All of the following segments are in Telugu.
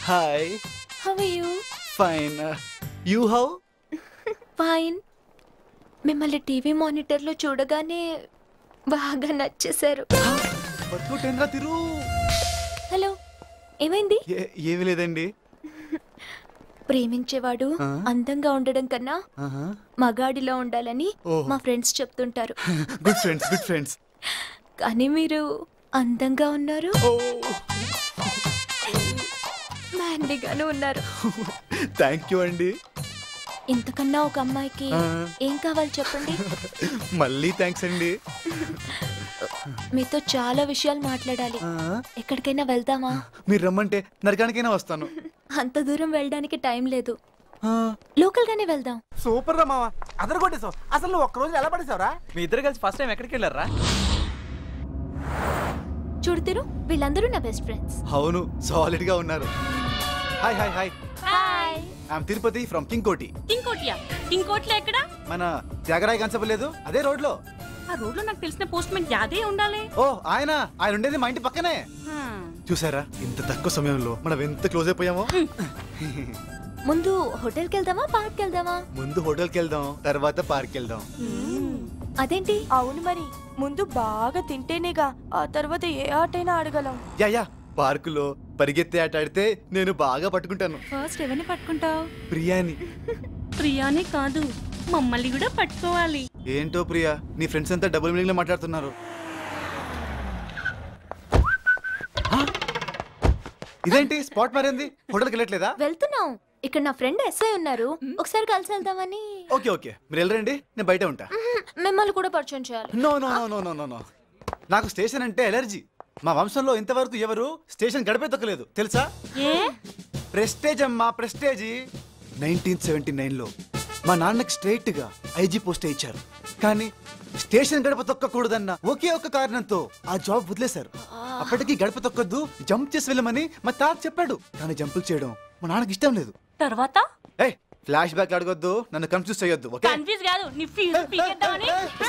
Hi how are you fine you how fine మిమ్మల్ని టీవీ మానిటర్లో చూడగానే బాగా నచ్చేశారు పట్టుకోటేంద్రా తిరు హలో ఏమైంది ఏ- ఏమీ లేదండి ప్రేమించేవాడు ఆ? అందంగా ఉండడం కన్నా మగాడిలో ఉండాలని ఓహో. మా ఫ్రెండ్స్ చెప్తుంటారు గుడ్ ఫ్రెండ్స్ గుడ్ ఫ్రెండ్స్ కానీ మీరు అందంగా ఉన్నారు మ్యాండీగాను ఉన్నారు థ్యాంక్ యూ అండి ఇంతకన్నా ఒక అమ్మాయికి ఆ. ఏం కావాలి చెప్పండి మళ్ళీ థ్యాంక్స్ అండి మీతో చాలా విషయాలు మాట్లాడాలి ఆ, ఎక్కడికైనా వెళ్దామా మీరు రమ్మంటే నరకానికైనా వస్తాను అంత దూరం వెళ్ళడానికి టైం లేదు ఆ, లోకల్ గానే వెళ్దాం సూపర్ రా మామ అదరు కొట్టేసావు అసలు నువ్వు ఒక్క రోజు ఎలా పడేసావురా మీ ఇద్దరు కలిసి ఫస్ట్ టైం ఎక్కడికి వెళ్ళారా చూడుతిరు వీళ్ళందరూ నా బెస్ట్ ఫ్రెండ్స్ అవును సాలిడ్ గా ఉన్నారు hi hi hi hi I'm Tirupati from King Koti ఇంకోటియా ఇంకోట్లో ఎక్కడ మన త్యాగరాయ కన్సప్ లేదు అదే రోడ్ లో ఆ రోడ్ లో నాకు తెలిసిన పోస్ట్ మ్యాన్ యాదే ఉండాలి ఓ ఆయన ఆయన ఉండేది మా ఇంటి పక్కనే చూసారా ఇంత తక్కువ సమయంలో మనం ఎంత క్లోజ్ అయిపోయామో ముందు హోటల్కి వెళ్దామా పార్క్ వెళ్దామా ముందు హోటల్కి వెళ్దాం తర్వాత పార్క్ వెళ్దాం అదేంటి అవును మరి ముందు బాగా తింటేనేగా ఆ తర్వాత ఏ ఆటైనా ఆడగలం యా యా పార్కులో పరిగెత్తే ఆట ఆడితే నేను బాగా పట్టుకుంటాను ఫస్ట్ ఎవరిని పట్టుకుంటావు ప్రియాని ప్రియానే కాదు మమ్మల్ని కూడా పట్టుకోవాలి ఏంటో ప్రియా నీ ఫ్రెండ్స్ అంతా డబుల్ మీనింగ్ లో మాట్లాడుతున్నారు ఆ? ఇదేంటి స్పాట్ మారింది హోటల్కి వెళ్ళట్లేదా వెళ్తున్నాం ఇక్కడ నా ఫ్రెండ్ ఎస్ఐ ఉన్నారు ఒకసారి కలిసి వెళ్దామని ఓకే ఓకే మీరు వెళ్ళరండి నేను బయట ఉంటా మ్మ్, మిమ్మల్ని కూడా పరిచయం చేయాలి no no no no no no no నాకు స్టేషన్ అంటే ఎలర్జీ మా వంశంలో ఇంతవరకు ఎవరు స్టేషన్ గడిపే తొక్కలేదు తెలుసా ఏ ప్రెస్టేజ్ అమ్మా ప్రెస్టేజ్ నైన్టీన్ సెవెంటీ నైన్లో మా నాన్నకి స్ట్రైట్ గా ఐజీ పోస్ట్ ఇచ్చారు కానీ స్టేషన్ గడప తొక్కకూడదన్న ఒకే ఒక్క కారణంతో ఆ జాబ్ వదిలేశారు అప్పటికి గడప తొక్కద్దు జంప్ చేసి వెళ్ళమని మా తాత చెప్పాడు కానీ జంపులు చేయడం మా నాన్నకి ఇష్టం లేదు తర్వాత ఏ ఫ్లాష్ బ్యాక్ అడగొద్దు నన్ను కన్ఫ్యూజ్ చేయొద్దు ఓకే కన్ఫ్యూజ్ కాదు నీ ఫీజు పీకేద్దామని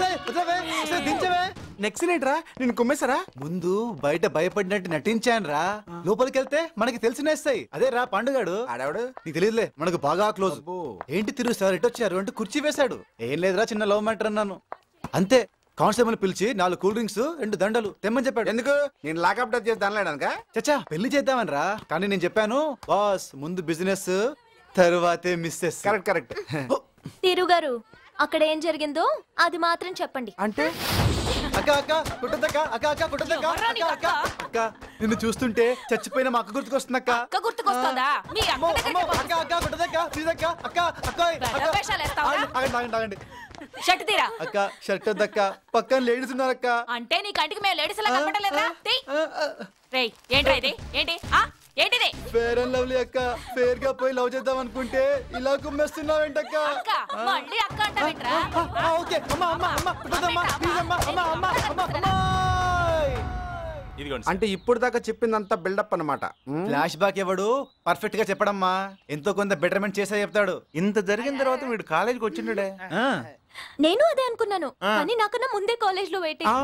నెక్స్ట్ ఏంట్రా నేను కుమ్మేశారా ముందు బయట భయపడినట్టు నటించాను రా లోపలికి వెళ్తే మనకి తెలిసినేస్తాయి అదే రా పండుగాడు ఆడవాడు నీకు తెలియదులే మనకు బాగా క్లోజ్ అబ్బో. ఏంటి తిరుగు సార్ ఎటు వచ్చారు అంటే కుర్చీ వేశాడు ఏం లేదురా చిన్న లవ్ మ్యాటర్ అన్నాను అంతే కానిస్టేబుల్ పిలిచి నాలుగు కూల్ డ్రింక్స్ రెండు దండలు తెమ్మని చెప్పాడు ఎందుకు నేను లాకప్ డచ్ చేసి దానిలేడానుక చచ్చా పెళ్లి చేద్దామని రా కానీ నేను చెప్పాను బాస్ ముందు బిజినెస్ తరువాతే మిస్సెస్ కరెక్ట్ కరెక్ట్ తీరు గారు అక్కడ ఏం జరిగిందో అది మాత్రం చెప్పండి అంటే అక్క అక్క కుట్టదక్క అక్క అక్క కుట్టదక్క అక్క అక్క అక్క నిన్ను చూస్తుంటే చచ్చిపోయిన మా అక్క గుర్తుకొస్తుందక్క అక్క గుర్తుకొస్తుందా మీ అమ్మో, అక్క అమ్మో, దగ్గరికి అక్క అక్క కుట్టదక్క ప్లీజ్ అక్క అక్క అక్క అక్క. పెద్ద వేషాలు వేస్తావా? ఆగండి, ఆగండి, ఆగండి, ఆగండి. షర్ట్ తీరా అక్క షర్ట్ వద్దక్క పక్కన లేడీస్ ఉన్నారక్క అంటే నీ కంటికి మేము లేడీస్ లా కనపడలేదా తీ. ఆ, ఆ, రేయ్ ఏంట్రా ఇది ఏంటి ఆ ఏంటిది ఫేర్ అండ్ లవ్లీ అక్క ఫేర్ గా పోయి లవ్ చేద్దాం అనుకుంటే ఇలా కుమ్మేస్తున్నావేంటక్క అక్క మళ్ళీ అక్క అంటావేంట్రా ఆ, ఆ, ఓకే అమ్మా అమ్మా అమ్మా కుట్టదమ్మా ప్లీజ్ అమ్మా అమ్మా అమ్మా అమ్మా అమ్మా ఇదిగోండి అంటే ఇప్పుడు దాకా చెప్పిందంతా బిల్డప్ అన్నమాట మ్? ఫ్లాష్ బ్యాక్ ఎవడు పర్ఫెక్ట్ గా చెప్పడమ్మా ఎంతో కొంత బెటర్మెంట్ చేసా చెప్తాడు ఇంత జరిగిన తర్వాత వీడు కాలేజీకి వచ్చిండే ఆ, నేను అదే అనుకున్నాను కానీ నాకన్నా ముందే కాలేజ్ లో వెయిటింగ్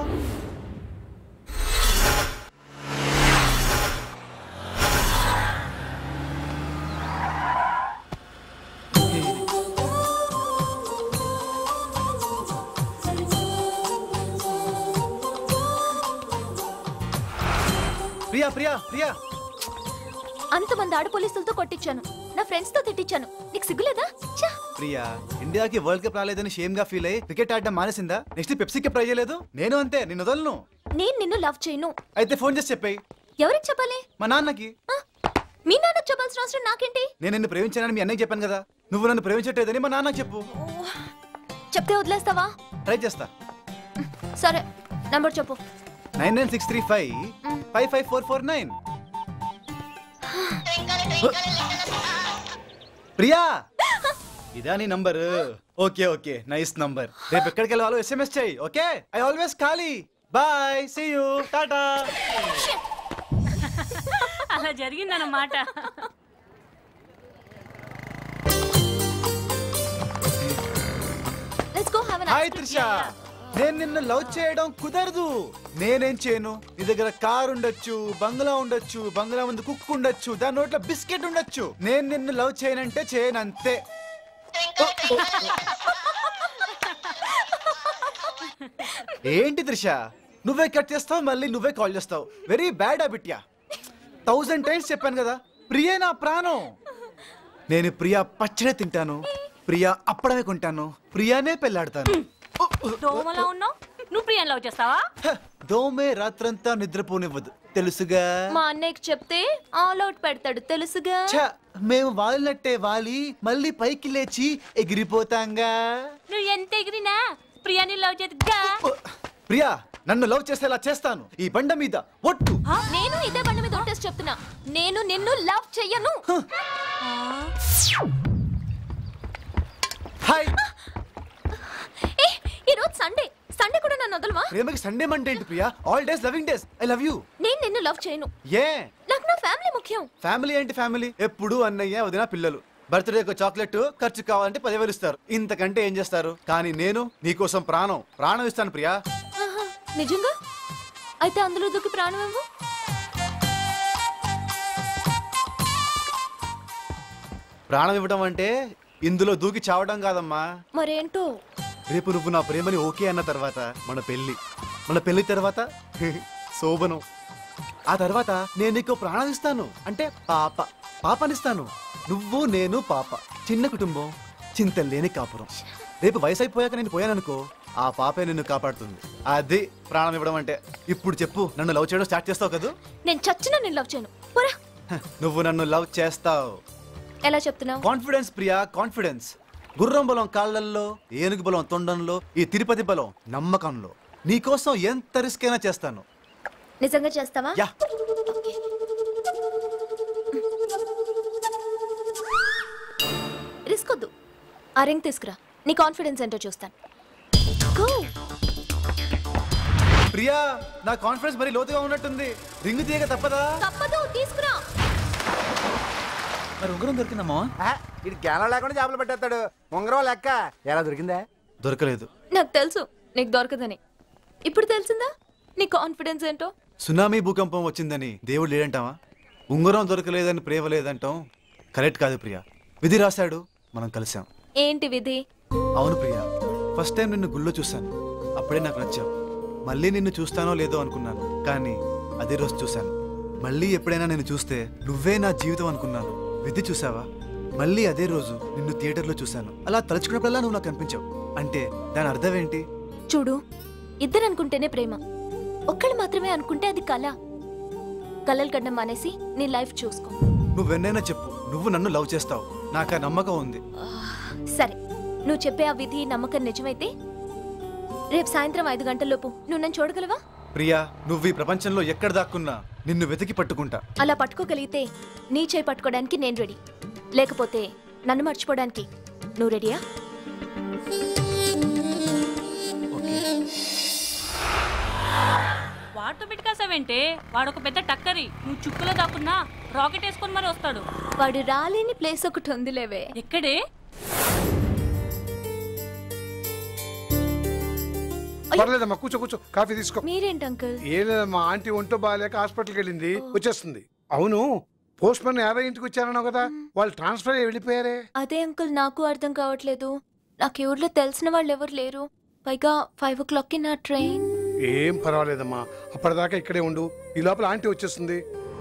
ప్రియా ప్రియా ప్రియా అంతమంది ఆడ పోలీసులతో కొట్టించాను నా ఫ్రెండ్స్ తో తిట్టించాను నీకు సిగ్గులేదా ఛా! ప్రియా ఇండియాకి వరల్డ్ కప్ రాలేదని షేమ్ గా ఫీల్ అయ్యి క్రికెట్ ఆడడం మానేసిందా నెక్స్ట్ పెప్సీకి ట్రై చేయలేదు నేను అంతే నిన్ను వదలను నేను నిన్ను లవ్ చేయను అయితే ఫోన్ చేసి చెప్పాయి ఎవరికి చెప్పాలి మా నాన్నకి ఆ? మీ నాన్నకు చెప్పాల్సిన అవసరం నాకేంటి నేను నిన్ను ప్రేమించానని మీ అన్నయ్య చెప్పాను కదా నువ్వు నన్ను ప్రేమించట్లేదని మా నాన్నకి చెప్పు చెప్తే వదిలేస్తావా ట్రై చేస్తా సరే నంబర్ చెప్పు nine nine six three five five five four four nine Priya ఇదా నీ number okay okay nice number రేపు ఎక్కడికి వెళ్ళాలో ఎస్ఎంఎస్ చేయి ఓకే ఐ ఆల్వేస్ ఖాళీ బాయ్ సీ యూ టాటా అలా జరిగిందన్నమాట let's go have hi Trisha నేను నిన్ను లవ్ చేయడం కుదరదు నేనేం చేయను నీ దగ్గర కార్ ఉండొచ్చు బంగ్లా ఉండొచ్చు బంగ్లా ముందు కుక్ ఉండొచ్చు దాని నోట్లో బిస్కెట్ ఉండొచ్చు నేను నిన్ను లవ్ చేయనంటే చేయను అంతే ఏంటి త్రిష నువ్వే కట్ చేస్తావు మళ్ళీ నువ్వే కాల్ చేస్తావు very bad habit yeah thousand times చెప్పాను కదా ప్రియే నా ప్రాణం నేను ప్రియా పచ్చడే తింటాను ప్రియా అప్పడమే కొంటాను ప్రియానే పెళ్ళాడతాను దోమలా ఉన్నావు నువ్వు ప్రియాని లవ్ చేస్తావా హ, దోమే రాత్రంతా నిద్రపోనివ్వదు తెలుసుగా మా అన్నయ్యకి చెప్తే ఆల్ అవుట్ పెడతాడు తెలుసుగా ఛ, మేము వాలినట్టే వాలి మళ్ళీ పైకి లేచి ఎగిరిపోతాంగా నువ్వు ఎంత ఎగిరినా ప్రియాని లవ్ చేద్దా ఓ, ప్రియా నన్ను లవ్ చేసేలా చేస్తాను ఈ బండ మీద ఒట్టు నేను ఇదే బండి మీద ఉంటేసి చెప్తున్నా నేను నిన్ను లవ్ చెయ్యను హాయ్ ఏ ఈ రోజు సండే సండే కూడా నన్ను వదలవా ప్రేమకి సండే మండే ఏంటి Priya all days loving days I love you నేను నిన్ను లవ్ చేయను ఏ నాకు నా ఫ్యామిలీ ముఖ్యం ఫ్యామిలీ ఏంటి ఫ్యామిలీ ఎప్పుడు అన్నయ్య వదిన పిల్లలు బర్త్డేకి చాక్లెట్ ఖర్చు కావాలంటే పదివేలు ఇస్తారు ఇంతకంటే ఏం చేస్తారు కానీ నేను నీకోసం ప్రాణం ప్రాణం ఇస్తాను ప్రియా ఆహా, నిజంగా అయితే అందులో దూకి ప్రాణం ఇవ్వు ప్రాణం ఇవ్వడం అంటే ఇందులో దూకి చావడం కాదమ్మా మరేంటో రేపు నువ్వు నా ప్రేమని ఓకే అన్న తర్వాత మన పెళ్లి మన పెళ్లి తర్వాత శోభనం ఆ తర్వాత నేను నీకు ప్రాణం ఇస్తాను అంటే పాప పాపనిస్తాను నువ్వు నేను పాప చిన్న కుటుంబం చింతలేని కాపురం రేపు వయసు అయిపోయాక నేను పోయాననుకో ఆ పాపే నిన్ను కాపాడుతుంది అది ప్రాణం ఇవ్వడం అంటే ఇప్పుడు చెప్పు నన్ను లవ్ చేయడం స్టార్ట్ చేస్తావు కదూ నేను చచ్చినా నేను లవ్ చేయను పోరా హ, నువ్వు నన్ను లవ్ చేస్తావు ఎలా చెప్తున్నావు కాన్ఫిడెన్స్ ప్రియా కాన్ఫిడెన్స్ గుర్రం బలం కాళ్ళల్లో ఏనుగు బలం తొండంలో ఈ తిరుపతి బలం నమ్మకంలో నీకోసం ఎంత రిస్క్ అయినా చేస్తాను నిజంగా చేస్తావా యా ఓకే. రిస్క్ వద్దు ఆ రింగ్ తీసుకురా నీ కాన్ఫిడెన్స్ ఏంటో చూస్తాను Go. ప్రియా నా కాన్ఫిడెన్స్ మరి లోతుగా ఉన్నట్టుంది రింగు తీయక తప్పదా తప్పదు తీసుకురా మరి ఉంగరం దొరికిందమ్మా ఇది జ్ఞానం లేకుండా చేపలు పెట్టేస్తాడు ఉంగరం లెక్క ఎలా దొరికిందా దొరకలేదు నాకు తెలుసు నీకు దొరకదని ఇప్పుడు తెలిసిందా నీ కాన్ఫిడెన్స్ ఏంటో సునామీ భూకంపం వచ్చిందని దేవుడు లేడంటావా ఉంగరం దొరకలేదని ప్రేమ లేదంటాం కరెక్ట్ కాదు ప్రియా విధి రాశాడు మనం కలిసాం ఏంటి విధి అవును ప్రియా ఫస్ట్ టైం నిన్ను గుళ్ళో చూశాను అప్పుడే నాకు నచ్చావు మళ్ళీ నిన్ను చూస్తానో లేదో అనుకున్నాను కానీ అదే రోజు చూశాను మళ్ళీ ఎప్పుడైనా నిన్ను చూస్తే నువ్వే నా జీవితం అనుకున్నాను విధి చూసావా మళ్ళీ అదే రోజు నిన్ను థియేటర్లో చూశాను అలా తలుచుకున్నప్పుడల్లా నువ్వు నాకు కనిపించావు అంటే దాని అర్థం ఏంటి చూడు ఇద్దరు అనుకుంటేనే ప్రేమ ఒక్కళ్ళు మాత్రమే అనుకుంటే అది కళ కలలు కట్టడం మానేసి నీ లైఫ్ చూసుకో నువ్వెన్నైనా చెప్పు నువ్వు నన్ను లవ్ చేస్తావు నాకు ఆ నమ్మకం ఉంది సరే నువ్వు చెప్పే ఆ విధి నమ్మకం నిజమైతే రేపు సాయంత్రం ఐదు గంటలలోపు నువ్వు నన్ను చూడగలవా ప్రియా నువ్వు ఈ ప్రపంచంలో ఎక్కడ దాక్కున్నా నిన్ను వెతికి పట్టుకుంటా అలా పట్టుకోగలిగితే నీ చేయి పట్టుకోవడానికి నేను రెడీ లేకపోతే నన్ను మర్చిపోవడానికి నువ్వు రెడీయా వాడితో పెట్టుకాసావేంటే వాడు ఒక పెద్ద టక్కరి నువ్వు చుక్కులో దాక్కున్నా రాకెట్ వేసుకొని మరి వస్తాడు వాడు రాలేని ప్లేస్ ఒకటి ఉందిలేవే ఎక్కడే పర్లేదమ్మా కూర్చో కూర్చో కాఫీ తీసుకో మీరేంటి అంకుల్ ఏం లేదమ్మా ఆంటీ ఒంటో బాగాలేక హాస్పిటల్కి వెళ్ళింది వచ్చేస్తుంది అవును పోస్ట్ మ్యాన్ యాదవ్ ఇంటికి వచ్చారన్నావు కదా వాళ్ళు ట్రాన్స్ఫర్ అయ్యి వెళ్ళిపోయారే అదే అంకుల్ నాకు అర్థం కావట్లేదు నాకు ఈ ఊర్లో తెలిసిన వాళ్ళు ఎవరు లేరు పైగా ఫైవ్ ఓ క్లాక్కి నా ట్రైన్ ఏం పర్వాలేదమ్మా అప్పటిదాకా ఇక్కడే ఉండు ఈ లోపల ఆంటీ వచ్చేస్తుంది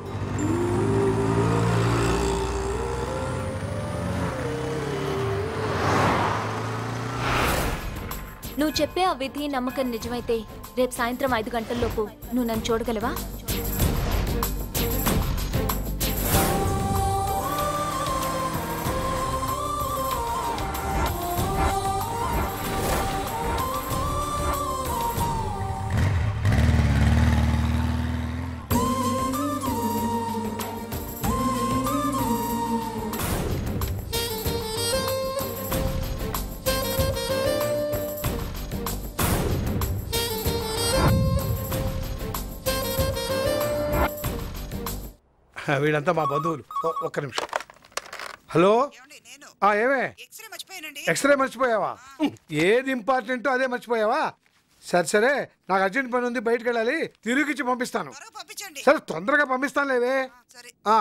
నువ్వు చెప్పే ఆ విధి నమ్మకం నిజమైతే రేపు సాయంత్రం ఐదు గంటల్లోపు నువ్వు నన్ను చూడగలవా వీడంతా మా బంధువులు ఒ- ఒక్క నిమిషం హలో ఆ, ఏమే ఎక్స్రే మర్చిపోయానండి ఎక్స్రే మర్చిపోయావా ఏది ఇంపార్టెంటో అదే మర్చిపోయావా సరే సరే నాకు అర్జెంట్ పని ఉంది బయటకు వెళ్ళాలి తిరిగిచ్చి పంపిస్తాను త్వరగా పంపించండి సరే తొందరగా పంపిస్తాను లేవే సరే ఆ.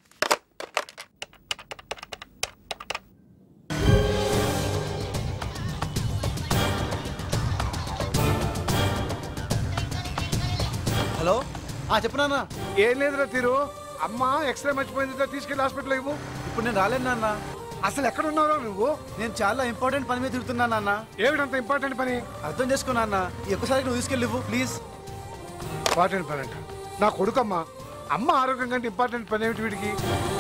హలో ఆ చెప్పు నాన్న ఏం లేదురా తీరు అమ్మ ఎక్స్రే మర్చిపోయిందితో తీసుకెళ్ళి హాస్పిటల్ ఇవ్వు ఇప్పుడు నేను రాలేను నాన్న అసలు ఎక్కడ ఉన్నారో నువ్వు నేను చాలా ఇంపార్టెంట్ పని మీద తిరుగుతున్నా నాన్న ఏమిటంత ఇంపార్టెంట్ పని అర్థం చేసుకో నాన్న ఈ ఒక్కసారి నువ్వు తీసుకెళ్ళివ్వు ప్లీజ్ ఇంపార్టెంట్ పని అంట నా కొడుకమ్మ అమ్మ ఆరోగ్యం కంటే ఇంపార్టెంట్ పని ఏమిటి వీడికి